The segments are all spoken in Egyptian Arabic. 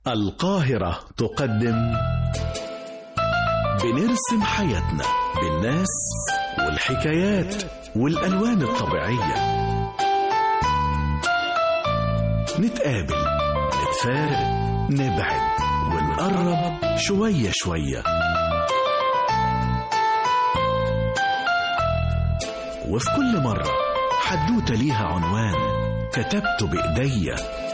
القاهرة تقدم بنرسم حياتنا بالناس والحكايات والألوان الطبيعية نتقابل نتفارق نبعد ونقرب شوية شوية وفي كل مرة حدوتة ليها عنوان كتبته بإيديا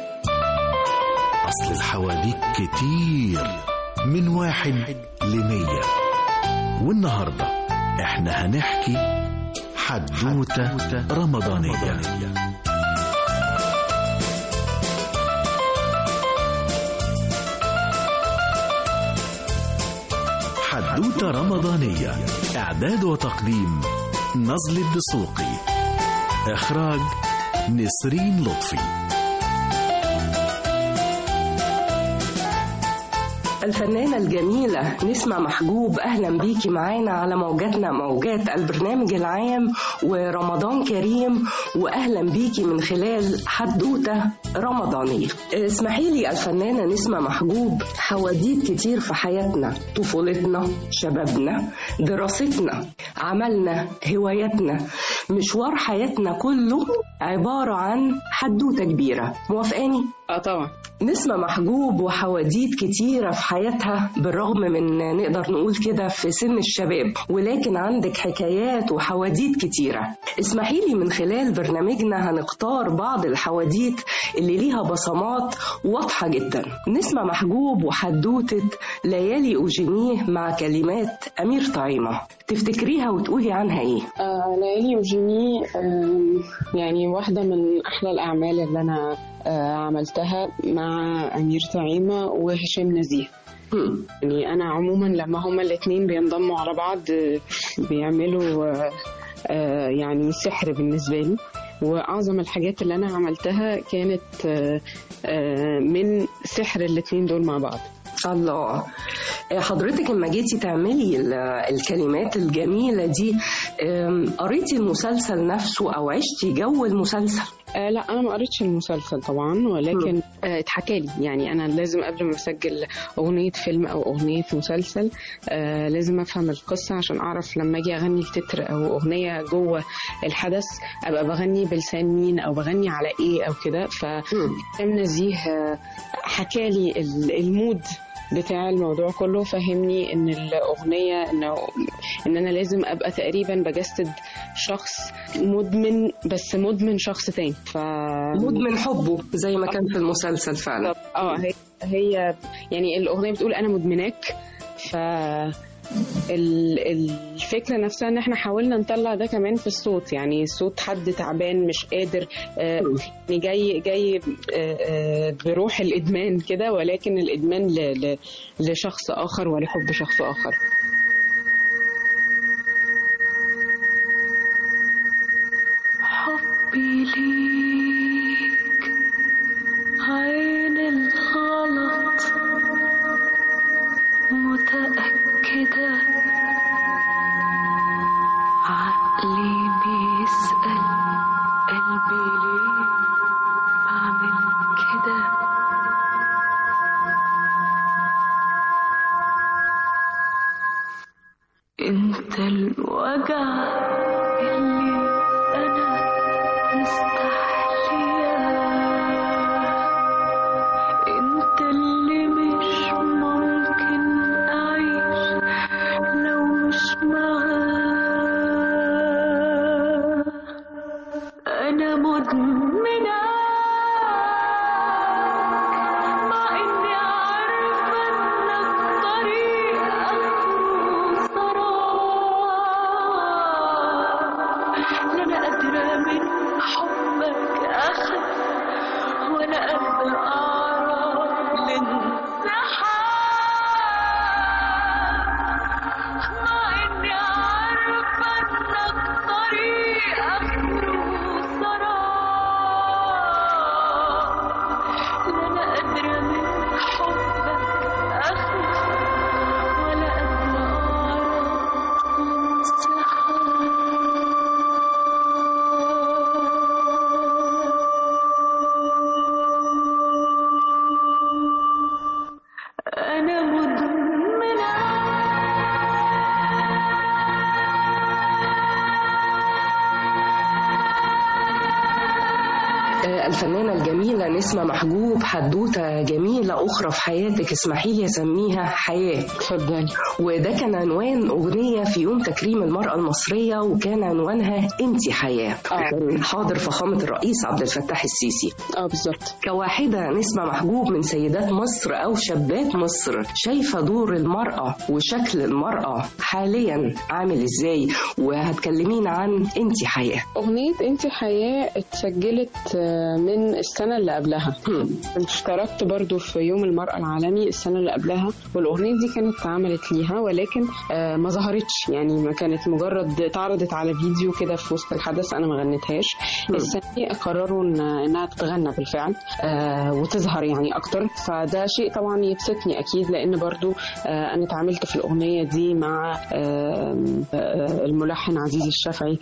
أصل الحواديت كتير من واحد لمية والنهاردة احنا هنحكي حدوتة رمضانية حدوتة رمضانية إعداد وتقديم نزل الدسوقي إخراج نسرين لطفي الفنانة الجميلة نسمة محجوب أهلا بيكي معانا على موجاتنا موجات البرنامج العام ورمضان كريم وأهلا بيكي من خلال حدوتة رمضانية اسمحي لي الفنانة نسمة محجوب حواديت كتير في حياتنا طفولتنا شبابنا دراستنا عملنا هواياتنا مشوار حياتنا كله عبارة عن حدوتة كبيرة موافقاني؟ اه طبعا نسمة محجوب وحواديت كتيرة في حياتها بالرغم من نقدر نقول كده في سن الشباب ولكن عندك حكايات وحواديت كتيرة اسمحي لي من خلال برنامجنا هنختار بعض الحواديت اللي ليها بصمات واضحة جدا نسمة محجوب وحدوتة ليالي أوجينيه مع كلمات أمير طعيمة تفتكريها وتقولي عنها إيه؟ آه ليالي وجيني آه يعني واحدة من أحلى الأعمال اللي أنا آه عملتها مع أمير طعيمة وهشام نزيه هم. يعني أنا عموما لما هما الاتنين بينضموا على بعض آه، بيعملوا آه، آه، يعني سحر بالنسبة لي وأعظم الحاجات اللي أنا عملتها كانت آه، آه، من سحر الاتنين دول مع بعض الله حضرتك لما جيتي تعملي ال- الكلمات الجميلة دي أم، قريتي المسلسل نفسه أو عشتي جو المسلسل آه لا انا ما قريتش المسلسل طبعا ولكن آه اتحكى لي يعني انا لازم قبل ما اسجل اغنيه فيلم او اغنيه مسلسل آه لازم افهم القصه عشان اعرف لما اجي اغني التتر او اغنيه جوه الحدث ابقى بغني بلسان مين او بغني على ايه او كده فهشام نزيه آه حكى لي ال- المود بتاع الموضوع كله فهمني ان الاغنيه انه ان انا لازم ابقى تقريبا بجسد شخص مدمن بس مدمن شخص تاني ف مدمن حبه زي ما كان في المسلسل فعلا اه هي, هي يعني الاغنيه بتقول انا مدمناك ف ال- الفكره نفسها ان احنا حاولنا نطلع ده كمان في الصوت يعني صوت حد تعبان مش قادر آه، يعني جاي جاي آه، آه، بروح الادمان كده ولكن الادمان ل- ل- لشخص اخر ولحب شخص اخر حبي ليك عين الغلط متأكدة عقلي بيسأل قلبي ليه بعمل كده انت الوجع اللي انا مستحلية انت اللي مش ممكن اعيش لو مش معاه انا مدمنة مع اني عارفة ان الطريق اخره سراب نسمة محجوب حدوتة جميلة أخرى في حياتك اسمحي لي أسميها حياة اتفضلي وده كان عنوان أغنية في يوم تكريم المرأة المصرية وكان عنوانها أنت حياة آه. كان حاضر فخامة الرئيس عبد الفتاح السيسي اه بالظبط كواحدة نسمة محجوب من سيدات مصر أو شابات مصر شايفة دور المرأة وشكل المرأة حاليا عامل إزاي وهتكلمينا عن أنت حياة أغنية أنت حياة اتسجلت آه، من السنة اللي قبلها كنت اشتركت برضو في يوم المرأة العالمي السنة اللي قبلها والأغنية دي كانت اتعملت ليها ولكن آه، ما ظهرتش يعني ما كانت مجرد اتعرضت على فيديو كده في وسط الحدث أنا ما غنيتهاش السنة دي قرروا إن إنها تتغنى بالفعل آه، وتظهر يعني أكتر فده شيء طبعا يبسطني أكيد لأن برضو آه، أنا اتعاملت في الأغنية دي مع آه، آه، الملحن عزيز الشافعي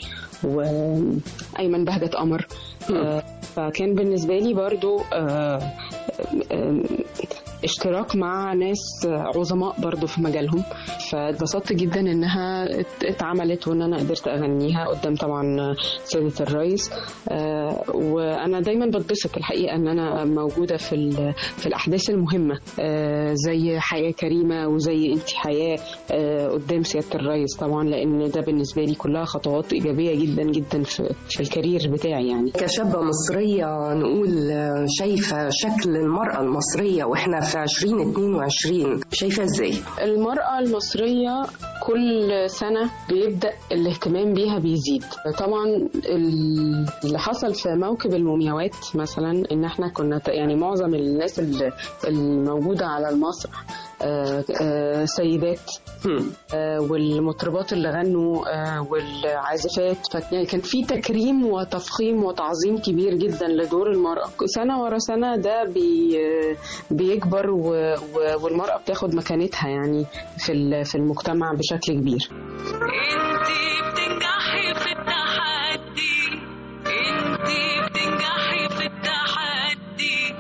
وأيمن بهجت قمر آه، فكان بالنسبة لي برضو آه، آه، اشتراك مع ناس عظماء برضو في مجالهم فاتبسطت جدا انها ات- اتعملت وان انا قدرت اغنيها قدام طبعا سيدة الرئيس آه، وانا دايما بتبسط الحقيقه ان انا موجوده في ال- في الاحداث المهمه آه، زي حياه كريمه وزي انت حياه آه، قدام سياده الرئيس طبعا لان ده بالنسبه لي كلها خطوات ايجابيه جدا جدا في في الكارير بتاعي يعني كشابة مصرية نقول آه، شايفة شكل المرأة المصرية وإحنا في 2022 شايفة إزاي؟ المرأة المصرية كل سنة بيبدأ الاهتمام بيها بيزيد طبعا ال- اللي حصل في موكب المومياوات مثلا ان احنا كنا ت- يعني معظم الناس اللي الموجودة على المسرح آه، آه، سيدات آه، والمطربات اللي غنوا آه، والعازفات ف- يعني كان في تكريم وتفخيم وتعظيم كبير جدا لدور المرأة سنة ورا سنة ده بي بيكبر و- و- والمرأة بتاخد مكانتها يعني في ال- في المجتمع بشكل كبير انتي بتنجحي في التحدي انتي بتنجحي في التحدي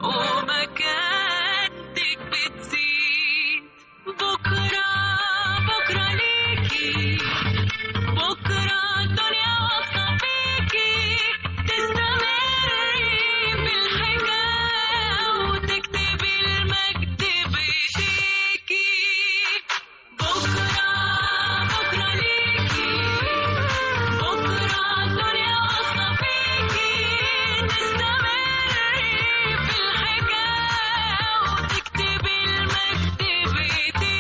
ومكانتك بتزيد بكرة بكرة ليكي بكرة الدنيا واثقة فيكي تستمري بالحكاية وتكتبي المجد بإيديكي بكرة بكرة ليكي بكرة الدنيا واثقة فيكي تستمري بالحكاية وتكتبي المجد بإيديكي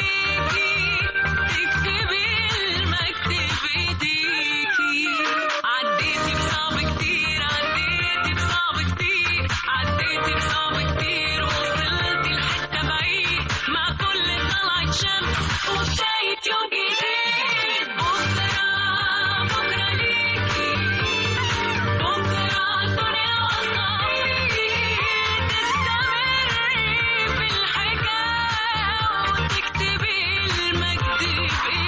تكتبي المجد بإيديكي عديتي بصعب كتير عديتي بصعب كتير عديتي بصعب كتير وصلتي لحتة بعيد مع كل طلعة شمس وبداية يوم جديد بكرة بكرة ليكي بكرة الدنيا واثقة فيكي تستمري بالحكاية وتكتبي المجد بإيديكي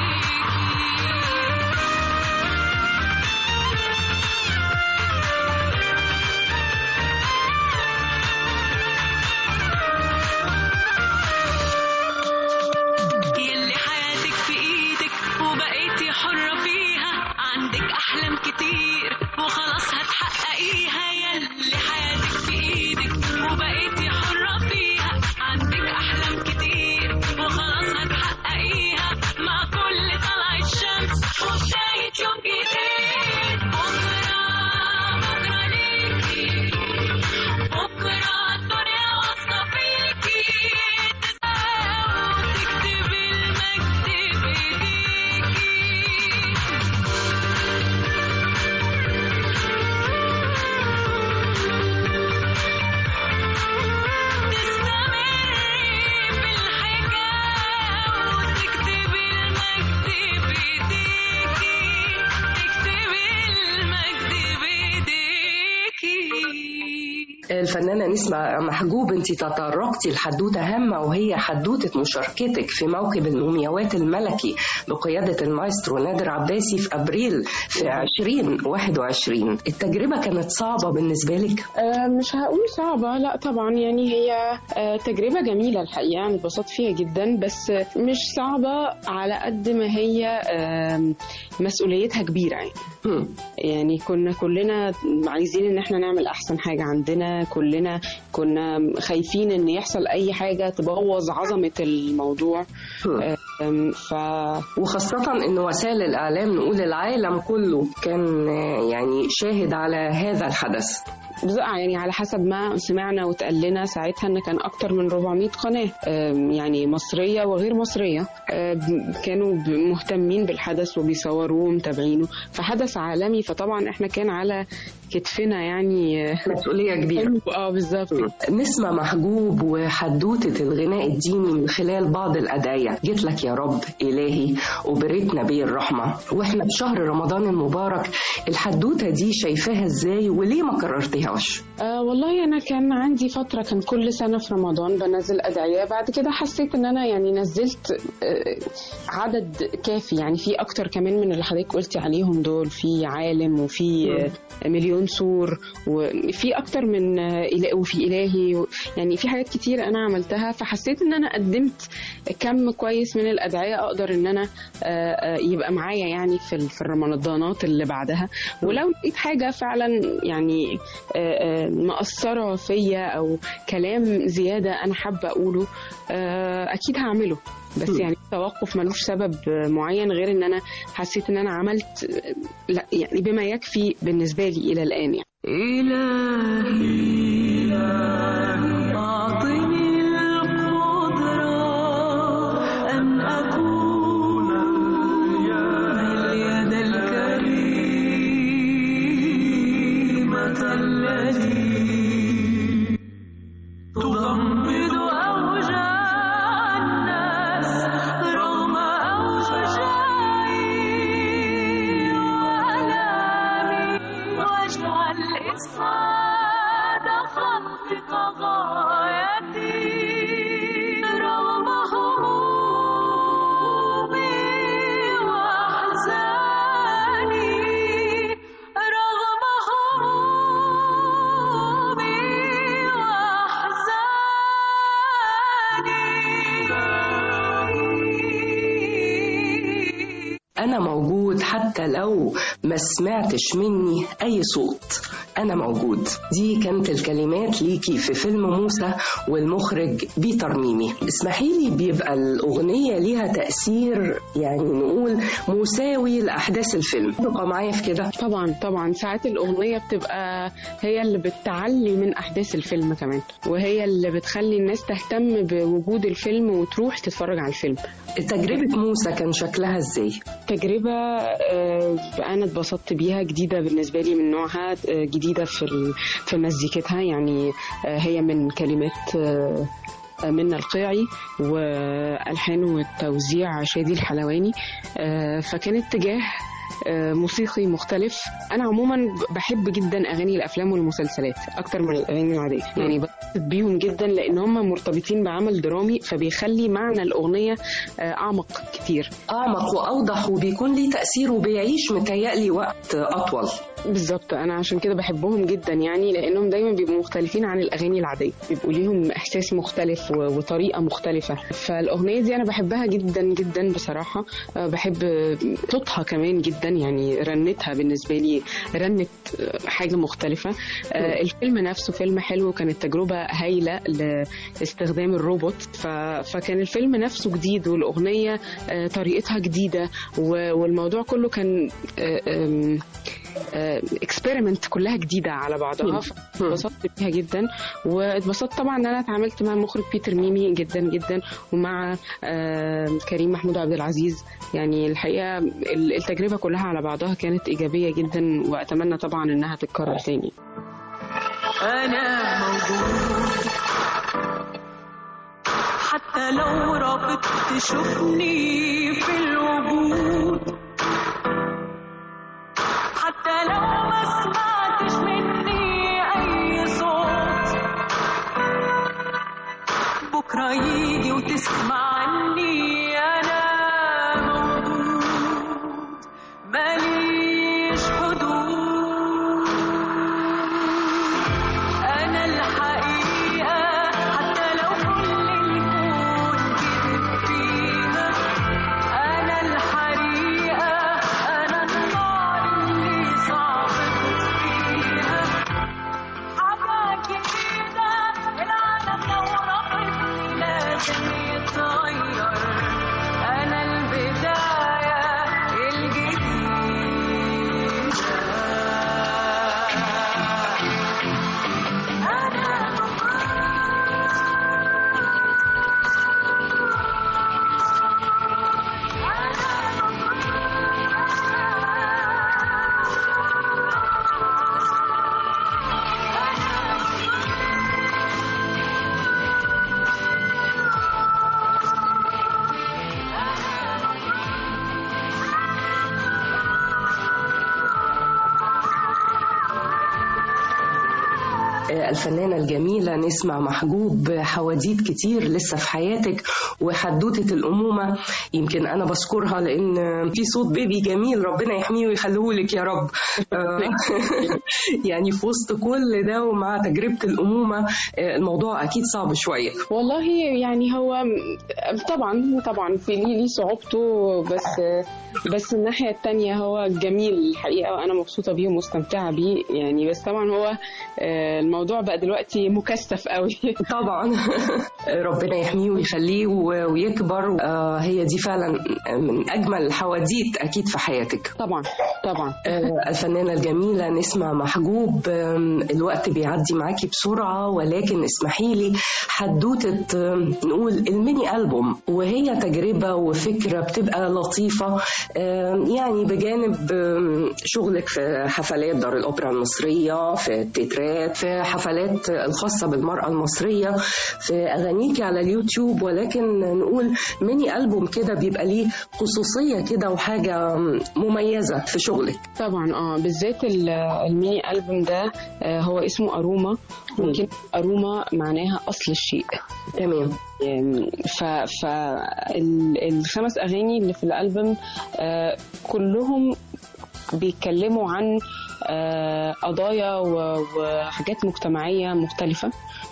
يلي حياتك في ايدك وبقيتي حرة فيها عندك احلام كتير وخلاص هتحققيها يلي حياتك في ايدك وبقيتي حرة فيها عندك احلام كتير وخلاص هتحققيها مع كل طلعة شمس وبداية يوم جديد بكرة بكرة ليكي بكرة الدنيا واثقة فيكي تكتبي المجد بإيديكي تستمري بالحكاية وتكتبي المجد بإيديكي تكتبي المجد بإيديكي الفنانة نسمة محجوب انت تطرقتي لحدوتة هامة وهي حدوتة مشاركتك في موكب المومياوات الملكي بقيادة المايسترو نادر عباسي في أبريل في 2021 التجربة كانت صعبة بالنسبة لك؟ آه، مش هقول صعبة لا طبعا يعني هي آه، تجربة جميلة الحقيقة أنا اتبسطت فيها جدا بس مش صعبة على قد ما هي آم، مسؤوليتها كبيرة يعني هم. يعني كنا كلنا عايزين ان احنا نعمل احسن حاجة عندنا كل كلنا كنا خايفين ان يحصل اي حاجه تبوظ عظمه الموضوع أم، ف وخاصة إن وسائل الإعلام نقول العالم كله كان آه، يعني شاهد على هذا الحدث بز- يعني على حسب ما سمعنا واتقال لنا ساعتها ان كان اكتر من 400 قناه أم، يعني مصريه وغير مصريه أم، كانوا ب- مهتمين بالحدث وبيصوروه ومتابعينه فحدث عالمي فطبعا احنا كان على كتفنا يعني آه، مسؤولية كبيرة اه بالظبط نسمة محجوب وحدوتة الغناء الديني من خلال بعض الأدعية جيت لك يا رب إلهي وبريت نبي الرحمة وإحنا في شهر رمضان المبارك الحدوتة دي شايفاها إزاي وليه ما كررتيهاش آه والله انا كان عندي فتره كان كل سنه في رمضان بنزل ادعيه بعد كده حسيت ان انا يعني نزلت آه عدد كافي يعني في اكتر كمان من اللي حضرتك قلتي عليهم دول في عالم وفي آه مليون سور وفي اكتر من آه إله- وفي الهي و- يعني في حاجات كتير انا عملتها فحسيت ان انا قدمت كم كويس من الادعيه اقدر ان انا آه آه يبقى معايا يعني في ال- في الرمضانات اللي بعدها ولو لقيت حاجه فعلا يعني آه، آه، مأثرة فيا أو كلام زيادة أنا حابة أقوله آه، أكيد هعمله بس مم. يعني التوقف ملوش سبب آه، معين غير إن أنا حسيت إن أنا عملت آه، لا يعني بما يكفي بالنسبة لي إلى الآن يعني إلهي أعطني القدرة أن أكون اليد الكريمة التي تضمد أوجاع الناس رغم أوجاعي وألامي واجعل إسعاد خلقك غايتي رغم همومي وأحزاني رغم همومي وأحزاني أنا موجود حتى لو ما سمعتش مني أي صوت أنا موجود دي كانت الكلمات ليكي في فيلم موسى والمخرج بيتر ميمي اسمحي لي بيبقى الأغنية ليها تأثير يعني نقول مساوي لأحداث الفيلم تبقى معايا في كده طبعا طبعا ساعات الأغنية بتبقى هي اللي بتعلي من أحداث الفيلم كمان وهي اللي بتخلي الناس تهتم بوجود الفيلم وتروح تتفرج على الفيلم تجربة موسى كان شكلها إزاي؟ تجربة آه، أنا اتبسطت بيها جديدة بالنسبة لي من نوعها آه، جديدة في ال- في مزيكتها يعني آه، هي من كلمات آه، منى القيعي والحان والتوزيع شادي الحلواني آه، فكان اتجاه آه، موسيقي مختلف انا عموما بحب جدا اغاني الافلام والمسلسلات اكتر من الاغاني العاديه يعني بتبسط بيهم جدا لان هم مرتبطين بعمل درامي فبيخلي معنى الاغنيه آه، اعمق كتير أعمق وأوضح وبيكون ليه تأثير وبيعيش متهيألي وقت أطول بالظبط انا عشان كده بحبهم جدا يعني لانهم دايما بيبقوا مختلفين عن الاغاني العاديه بيبقوا ليهم احساس مختلف و- وطريقه مختلفه فالاغنيه دي انا بحبها جدا جدا بصراحه أه، بحب صوتها كمان جدا يعني رنتها بالنسبه لي رنت أه، حاجه مختلفه أه، الفيلم نفسه فيلم حلو وكانت تجربه هايله لاستخدام الروبوت ف... فكان الفيلم نفسه جديد والاغنيه أه، طريقتها جديده و- والموضوع كله كان أه، أم، اكسبيرمنت كلها جديده على بعضها فاتبسطت بيها جدا واتبسطت طبعا ان انا اتعاملت مع المخرج بيتر ميمي جدا جدا ومع آه، كريم محمود عبد العزيز يعني الحقيقه ال- التجربه كلها على بعضها كانت ايجابيه جدا واتمنى طبعا انها تتكرر تاني أنا موجود حتى لو رافض تشوفني في الوجود حتى لو ما سمعتش مني أي صوت بكرة يجي وتسمع عني أنا موجود ماليش حدود أنا الحقيقة حتى لو كل الكون كذب فيها أنا الحريقة أنا النار اللي صعب تطفيها حاجة كبيرة الفنانة الجميلة نسمة محجوب حواديت كتير لسه في حياتك وحدوتة الأمومة يمكن أنا بذكرها لأن في صوت بيبي جميل ربنا يحميه ويخليه لك يا رب آه، يعني في وسط كل ده ومع تجربة الأمومة آه، الموضوع أكيد صعب شوية والله يعني هو طبعا طبعا في ليه ليه صعوبته بس بس الناحية التانية هو جميل الحقيقة وأنا مبسوطة بيه ومستمتعة بيه يعني بس طبعا هو آه، الموضوع بقى دلوقتي مكثف قوي طبعا ربنا يحميه ويخليه و- ويكبر آه، هي دي فعلا من أجمل الحواديت أكيد في حياتك طبعا طبعا آه، الفنانة الجميلة نسمة محجوب آم، الوقت بيعدي معاكي بسرعة ولكن اسمحي لي حدوتة آم، نقول الميني ألبوم وهي تجربة وفكرة بتبقى لطيفة آم، يعني بجانب آم، شغلك في حفلات دار الأوبرا المصرية في التترات في حفلات الخاصة بالمرأة المصرية في أغانيكي على اليوتيوب ولكن نقول ميني ألبوم كده بيبقى ليه خصوصية كده وحاجة مميزة في شغلك طبعا اه بالذات ال- الميني ألبوم ده آه، هو اسمه أروما وكلمة أروما معناها أصل الشيء تمام يعني ف ف ال- الخمس اغاني اللي في الالبوم آه، كلهم بيتكلموا عن آه، قضايا و- وحاجات مجتمعيه مختلفه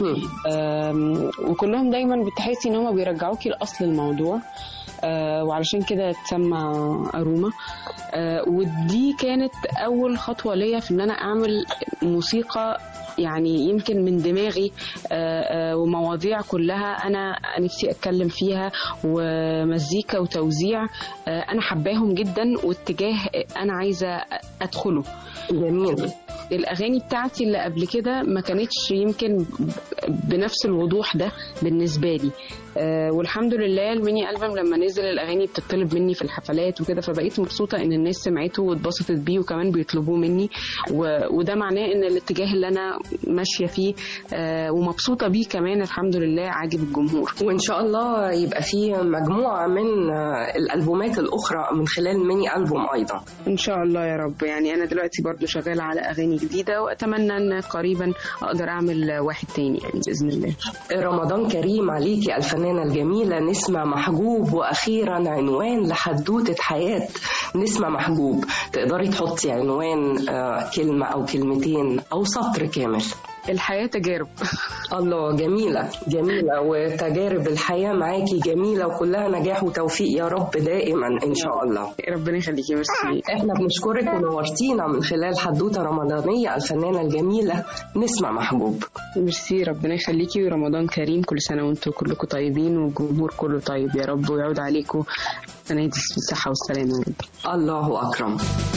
آم، وكلهم دايما بتحسي ان هم بيرجعوكي لاصل الموضوع آه، وعلشان كده اتسمى أروما آه، ودي كانت أول خطوة ليا في إن أنا أعمل موسيقى يعني يمكن من دماغي آه، آه، ومواضيع كلها أنا نفسي أتكلم فيها ومزيكا وتوزيع آه، أنا حباهم جدا واتجاه أنا عايزة أدخله جميل الاغاني بتاعتي اللي قبل كده ما كانتش يمكن بنفس الوضوح ده بالنسبه لي آه والحمد لله الميني البوم لما نزل الاغاني بتطلب مني في الحفلات وكده فبقيت مبسوطه ان الناس سمعته واتبسطت بيه وكمان بيطلبوه مني و... وده معناه ان الاتجاه اللي انا ماشيه فيه آه ومبسوطه بيه كمان الحمد لله عاجب الجمهور وإن شاء الله يبقى في مجموعة من آه، الألبومات الأخرى من خلال ميني ألبوم أيضا ان شاء الله يا رب يعني انا دلوقتي برضو شغاله على اغاني جديده واتمنى ان قريبا اقدر اعمل واحد تاني يعني باذن الله رمضان كريم عليكي الفنانة الجميلة نسمة محجوب وأخيرا عنوان لحدوتة حياة نسمة محجوب تقدري تحطي عنوان آه، كلمة أو كلمتين أو سطر كامل الحياه تجارب الله جميلة جميلة وتجارب الحياة معاكي جميلة وكلها نجاح وتوفيق يا رب دائما إن شاء الله ربنا يخليكي ميرسي احنا بنشكرك ونورتينا من خلال حدوتة رمضانية الفنانة الجميلة نسمة محبوب ميرسي ربنا يخليكي ورمضان كريم كل سنه وانتم كلكم طيبين والجمهور كله طيب يا رب ويعود عليكم السنه دي بالصحه والسلامه يا رب الله أكرم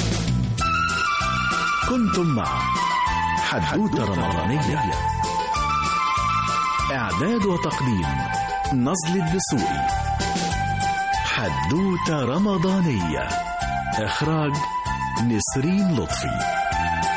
كنتم مع حدوتة رمضانية إعداد وتقديم نزل الدسوقي حدوتة رمضانية إخراج نسرين لطفي